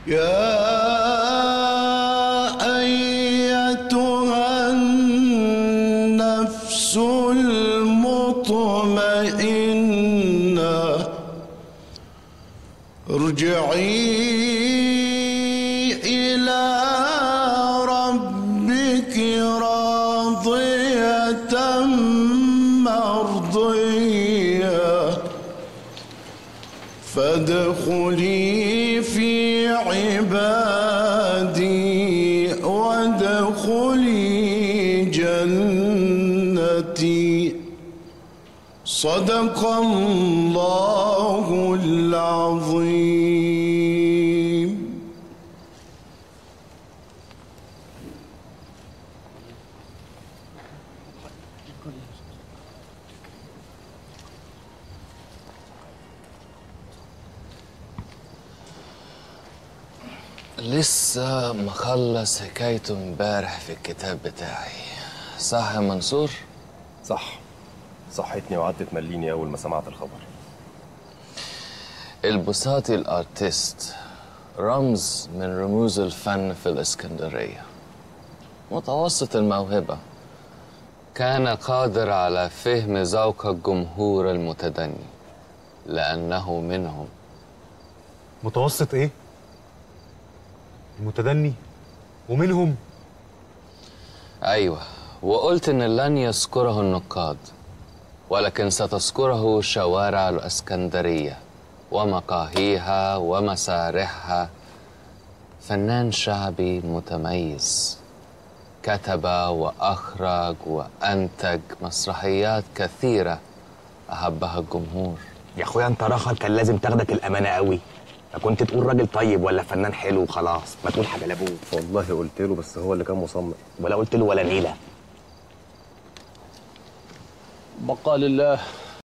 يا أيتها النفس المطمئنة ارجعي إلى ربك راضية مرضية فادخلي في عبادي وادخلي جنتي صدق الله العظيم لسه مخلص حكايته امبارح في الكتاب بتاعي صح يا منصور؟ صح صحتني وقعدت تمليني اول ما سمعت الخبر البساطي الارتيست رمز من رموز الفن في الاسكندرية متوسط الموهبة كان قادر على فهم ذوق الجمهور المتدني لأنه منهم متوسط ايه؟ المتدني ومنهم أيوة وقلت إن لن يذكره النقاد ولكن ستذكره شوارع الإسكندرية ومقاهيها ومسارحها فنان شعبي متميز كتب وأخرج وأنتج مسرحيات كثيرة أحبها الجمهور يا اخويا انت رخر كان لازم تاخدك الامانه قوي فكنت تقول راجل طيب ولا فنان حلو وخلاص ما تقول حاجه لابوه والله قلت له بس هو اللي كان مصمم ولا قلت له ولا نيله بقى لله